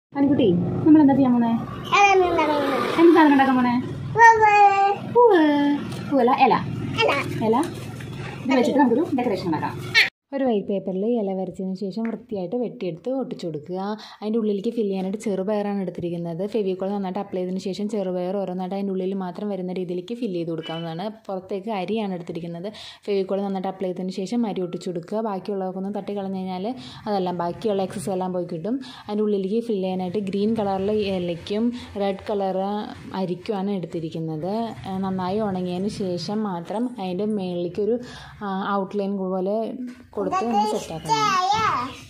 അനുകുട്ടി നമ്മൾ എന്താ ചെയ്യാൻ പോണേ എന്ത് സാധനം ഉണ്ടാക്കാൻ പോണേ പൂവ് പൂവല്ല ഇല ഇല ഇത് വെച്ചിട്ട് നമുക്കൊരു ഡെക്കറേഷൻ ഉണ്ടാക്കാം ഒരു വൈറ്റ് പേപ്പറിൽ ഇല വരച്ചതിന് ശേഷം വൃത്തിയായിട്ട് വെട്ടിയെടുത്ത് ഒട്ടിച്ചു കൊടുക്കുക അതിൻ്റെ ഉള്ളിലേക്ക് ഫില്ല് ചെയ്യാനായിട്ട് ചെറുപയറാണ് എടുത്തിരിക്കുന്നത് ഫെവിക്കോൾ നന്നായിട്ട് അപ്ലൈ ചെയ്തതിന് ശേഷം ചെറുപയർ ഓരോന്നായിട്ട് അതിൻ്റെ ഉള്ളിൽ മാത്രം വരുന്ന രീതിയിലേക്ക് ഫില്ല് ചെയ്ത് കൊടുക്കാവുന്നതാണ് പുറത്തേക്ക് അരിയാണ് എടുത്തിരിക്കുന്നത് ഫെവിക്കോൾ നന്നായിട്ട് അപ്ലൈ ചെയ്തതിന് ശേഷം അരി ഒട്ടിച്ചു കൊടുക്കുക ബാക്കിയുള്ളതൊക്കെ ഒന്ന് തട്ടി കളഞ്ഞ് കഴിഞ്ഞാൽ അതെല്ലാം ബാക്കിയുള്ള എക്സസ് എല്ലാം പോയി കിട്ടും അതിൻ്റെ ഉള്ളിലേക്ക് ഫില്ല് ചെയ്യാനായിട്ട് ഗ്രീൻ കളറിൽ ഇലയ്ക്കും റെഡ് കളർ അരിക്കുമാണ് എടുത്തിരിക്കുന്നത് ആ, നന്നായി ഉണങ്ങിയതിന് ശേഷം മാത്രം അതിൻ്റെ മേളിലേക്ക് ഒരു ഔട്ട്ലൈൻ പോലെ കൊടുത്ത് ഒന്ന് സെറ്റാക്കണം